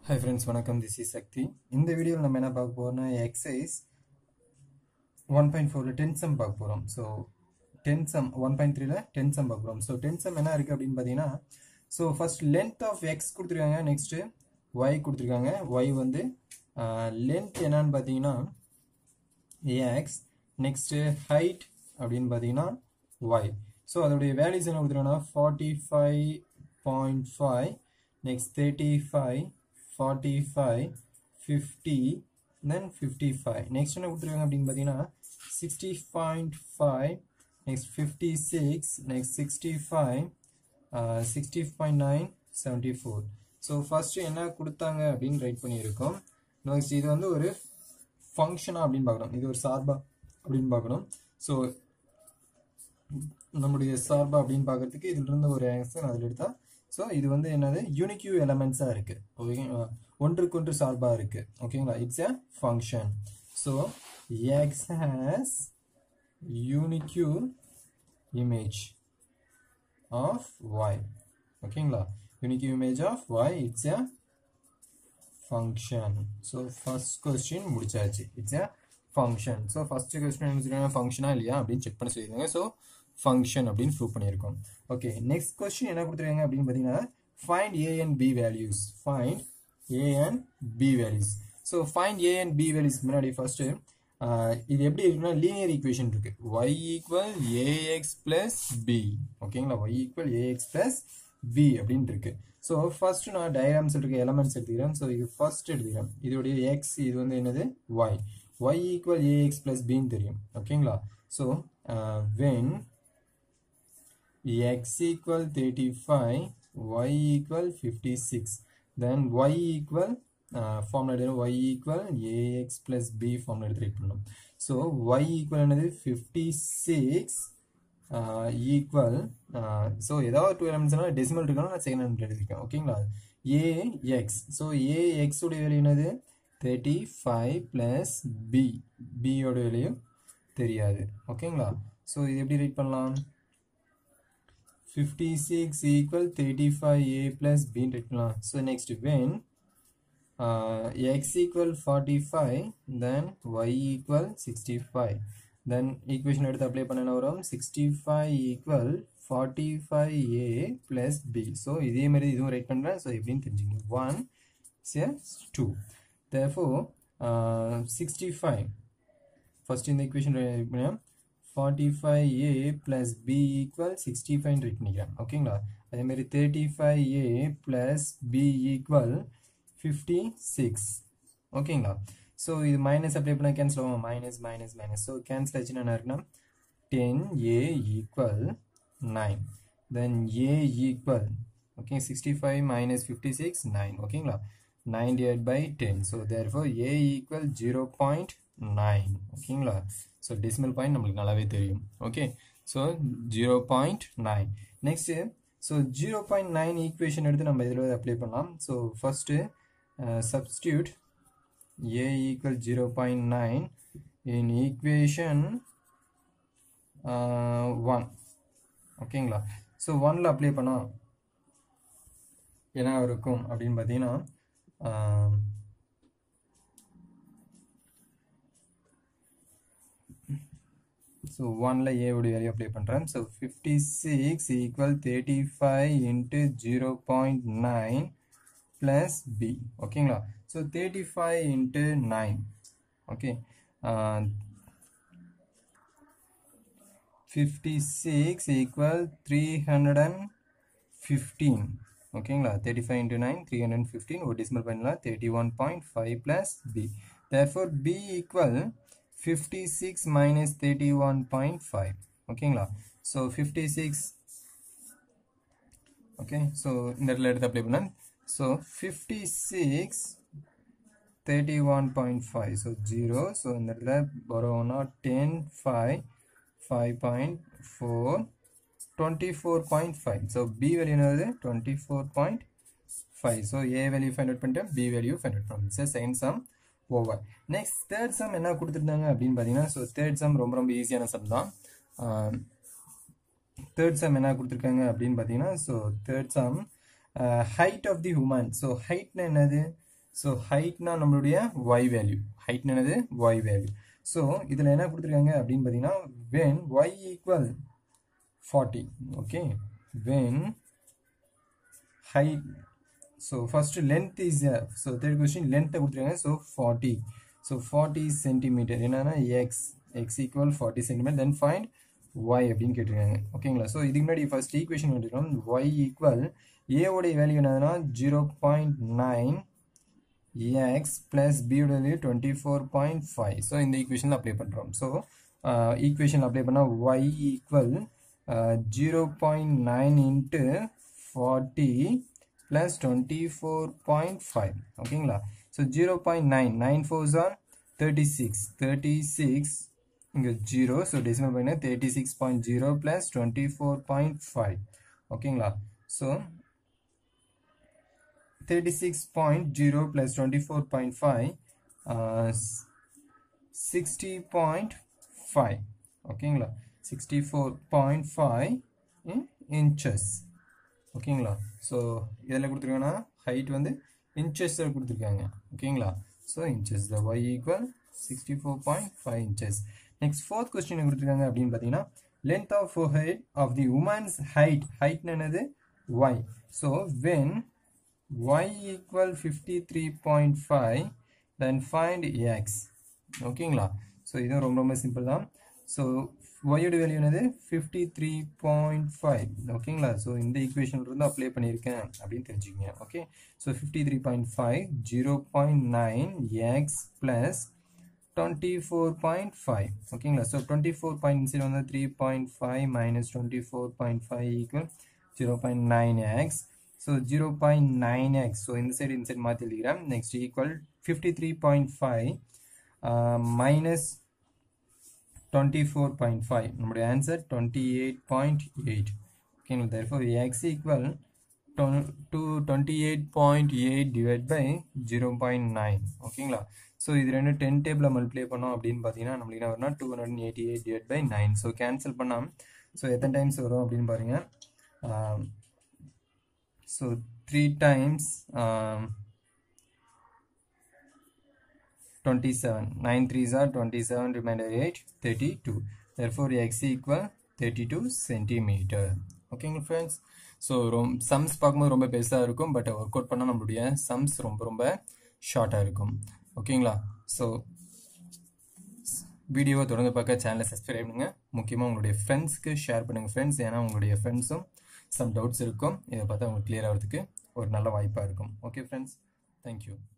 hi friends வணக்கம் this is Shakti இந்த வீடியோவில் நம்ம என்ன பார்க்க போறோம்னா எக்ஸசைஸ் ஒன் பாயிண்ட் ஃபோரில் டென் சம் பார்க்க போகிறோம் so ten sum one point த்ரீல டென் சம் பார்க்க போகிறோம் ஸோ டென் சம் என்ன இருக்குது அப்படின்னு பார்த்தீங்கன்னா so first length of x கொடுத்துருக்காங்க நெக்ஸ்ட்டு ஒய் கொடுத்துருக்காங்க ஒய் வந்து லென்த் என்னன்னு பார்த்தீங்கன்னா எக்ஸ் நெக்ஸ்ட்டு ஹைட் அப்படின்னு பார்த்தீங்கன்னா ஒய் ஸோ அதோடைய வேல்யூஸ் என்ன கொடுத்துருக்காங்கன்னா forty five point five next thirty five forty five fifty then fifty five next என்ன கொடுத்துருக்காங்க அப்படின்னு பார்த்தீங்கன்னா sixty point five next fifty six next sixty five sixty point nine seventy four so first என்ன கொடுத்தாங்க அப்படின்னு right பண்ணியிருக்கோம் next இது வந்து ஒரு ஃபங்க்ஷனா அப்படின்னு பார்க்கணும் இது ஒரு சார்பா அப்படின்னு பார்க்கணும் ஸோ நம்முடைய சார்பா அப்படின்னு பார்க்கறதுக்கு இதுல இருந்து ஒரு ஆன்சர் அதில் எடுத்தா ஸோ இது வந்து என்னது யூனிக்யூ எலமெண்ட்ஸாக இருக்கு ஓகேங்களா ஒன்றுக்கொன்று சார்பாக இருக்கு ஓகேங்களா it's a function so x has unique image of y ஓகேங்களா unique image of y it's a function so first question முடிச்சாச்சு it's a function so first question என்ன சொல்லுவாங்க ஃபங்க்ஷனா இல்லையா அப்படின்னு செக் பண்ண சொல்லியிருக்காங்க ஸோ ஃபங்க்ஷன் அப்படின்னு ப்ரூவ் பண்ணியிருக்கோம் ஓகே நெக்ஸ்ட் கொஸ்டின் என்ன கொடுத்துருக்காங்க அப்படின்னு பார்த்தீங்கன்னா find a and b values find a and b values so find a and b values முன்னாடி ஃபர்ஸ்ட் இது எப்படி இருக்குன்னா லீனியர் ஈக்குவேஷன் இருக்கு y equal ax plus b ஓகேங்களா y equal ax plus b அப்படின்னு இருக்கு ஸோ ஃபர்ஸ்ட் நான் diagrams இருக்க எலமெண்ட்ஸ் எடுத்துக்கிறேன் ஸோ இது ஃபர்ஸ்ட் எடுத்துக்கிறேன் இதோடைய எக்ஸ் இது வந்து என்னது y y equal ax plus பின்னு தெரியும் ஓகேங்களா so when x equal 35 y equal 56 then y equal uh, formula எடுத்து y equal ax plus b formula எடுத்து ரைட் பண்ணணும் so y equal என்னது 56 uh, equal uh, so ஏதாவது டூ எலமெண்ட்ஸ்னா decimal இருக்கணும் நான் செகண்ட் எலமெண்ட் எழுதிருக்கேன் ஓகேங்களா ax so ax உடைய வேல்யூ என்னது 35 plus b b ஓட வேல்யூ தெரியாது ஓகேங்களா ஸோ இது எப்படி ரைட் பண்ணலாம் 56 equal 35a plus b written so next when uh, x equal 45 then y equal 65 then equation எடுத்து apply பண்ணன வரும் 65 equal 45a plus b so இதே மாதிரி இதுவும் ரைட் பண்றேன் so எப்படின்னு தெரிஞ்சுங்க 1 is 2 therefore uh, 65 first in the equation write பண்ணேன் 45a plus b equal 65 right பண்ணிக்கிறேன் ஓகேங்களா அதே மாதிரி 35a plus b equal 56 ஓகேங்களா ஸோ இது மைனஸ் அப்ளை பண்ணால் கேன்சல் ஆகும் minus minus minus so cancel ஆச்சுன்னா என்ன இருக்குன்னா ten a equal nine then a equal okay sixty five minus fifty six nine ஓகேங்களா nine divide by ten so therefore a equal zero point nine ஓகேங்களா so decimal point நம்மளுக்கு நல்லாவே தெரியும் okay so zero point nine next so zero point nine equation எடுத்து நம்ம இதில் apply பண்ணலாம் so first substitute A equal zero point nine in equation one ஓகேங்களா so ஒனில் அப்ளை பண்ணால் என்ன இருக்கும் அப்படின்னு பார்த்தீங்கன்னா ஸோ ஒனில் ஏவுடைய வேல்யூ அப்ளை பண்ணுறேன் so fifty six equal thirty five into zero point nine plus b ஓகேங்களா so thirty five into nine okay fifty six equal three hundred and fifteen ஓகேங்களா thirty five into nine three hundred and fifteen ஒரு decimal பண்ணலாம் thirty one point five plus b therefore b equal 56 minus 31.5 ஓகேங்களா so 56 okay so இந்த இடத்துல எடுத்து apply பண்ணேன் so 56 31.5 so zero so இந்த இடத்துல வரோம்னா ten five five point four twenty four point five so b value என்னது twenty four point five so a value find out பண்ணிட்டேன் பி வேல்யூ ஃபைண்ட் அவுட் பண்ணேன் sir second sum over next third sum என்ன கொடுத்துருந்தாங்க அப்படின்னு பார்த்தீங்கன்னா so third some ரொம்ப ரொம்ப ஈஸியான சம் தான் தேர்ட் சம் என்ன கொடுத்துருக்காங்க அப்படின்னு பார்த்தீங்கன்னா so third sum height of the human so ஹைட்னா என்னது ஸோ ஹைட்னா நம்மளுடைய ஒய் வேல்யூ ஹைட் என்னது ஒய் வேல்யூ ஸோ இதில் என்ன கொடுத்துருக்காங்க அப்படின்னு பார்த்தீங்கன்னா when y equal forty okay when height so first length is so third question லென்த்தை கொடுத்துருக்காங்க so forty so forty centimeter என்னன்னா x x equal forty centimeter then find y அப்படின்னு கேட்டிருக்காங்க ஓகேங்களா ஸோ இதுக்கு முன்னாடி ஃபர்ஸ்ட் ஈக்குவேஷன் எடுத்துக்கிறோம் ஒய் ஈக்குவல் ஏவோடைய வேல்யூ என்னதுன்னா zero point nine x plus பியோட value twenty four point five so இந்த ஈக்குவேஷனில் அப்ளை பண்ணுறோம் ஸோ ஈக்குவேஷன் அப்ளை பண்ணால் y equal zero point nine into forty plus twenty four point five ஓகேங்களா so zero point nine nine fours are thirty six thirty six இங்கே zero so decimal point thirty six point zero plus twenty four point five ஓகேங்களா so thirty six point zero plus twenty four point five sixty point five ஓகேங்களா sixty four point five inches ஓகேங்களா so இதில் கொடுத்துருக்காங்கன்னா height வந்து இன்ச்சஸில் கொடுத்துருக்காங்க ஓகேங்களா so inches the y equal sixty four point five inches next fourth question கொடுத்துருக்காங்க அப்படின்னு பார்த்தீங்கன்னா length of head of the woman's height height என்னது y so when y equal fifty three point five then find x ஓகேங்களா so இதுவும் ரொம்ப ரொம்ப simple தான் so ஒய்யோட வேல்யூ என்னது ஃபிஃப்டி த்ரீ பாயிண்ட் ஃபைவ் ஓகேங்களா ஸோ இந்த ஈக்குவேஷன் இருந்து அப்ளை பண்ணியிருக்கேன் அப்படின்னு தெரிஞ்சுக்கங்க okay so fifty three point five zero point nine x plus twenty four point five ஓகேங்களா so twenty four point side வந்து three point five minus twenty four point five equal zero point nine x so zero point nine x so இந்த side இந்த side மாற்றி எழுதிக்கிறேன் next equal fifty three point five minus twenty four point five நம்முடைய answer twenty eight point eight ஓகேங்களா therefore x equal two twenty eight point eight divide by zero point nine ஓகேங்களா so இது ரெண்டு ten டேபிளில் multiply பண்ணோம் அப்படின்னு பார்த்தீங்கன்னா நம்மளுக்கு என்ன வரும்னா two hundred eighty eight divide by nine so cancel பண்ணால் ஸோ எத்தனை டைம்ஸ் வரும் அப்படின்னு பாருங்கள் so three times twenty seven nine threes are twenty seven remainder eight thirty two therefore x equal thirty two centimeter ஓகேங்க friends so ரொம்ப sums பார்க்கும்போது ரொம்ப பெருசாக இருக்கும் பட் ஒர்க் அவுட் பண்ணால் நம்மளுடைய சம்ஸ் ரொம்ப ரொம்ப ஷார்ட்டாக இருக்கும் ஓகேங்களா ஸோ வீடியோவை தொடர்ந்து பார்க்க சேனலை சப்ஸ்கிரைப் பண்ணுங்க முக்கியமாக உங்களுடைய ஃப்ரெண்ட்ஸ்க்கு ஷேர் பண்ணுங்கள் ஃப்ரெண்ட்ஸ் ஏன்னா உங்களுடைய ஃப்ரெண்ட்ஸும் சம் டவுட்ஸ் இருக்கும் இதை பார்த்தா உங்களுக்கு கிளியர் ஆகிறதுக்கு ஒரு நல்ல வாய்ப்பாக இருக்கும் ஓகே ஃப்ரெண்ட்ஸ் தேங்க்யூ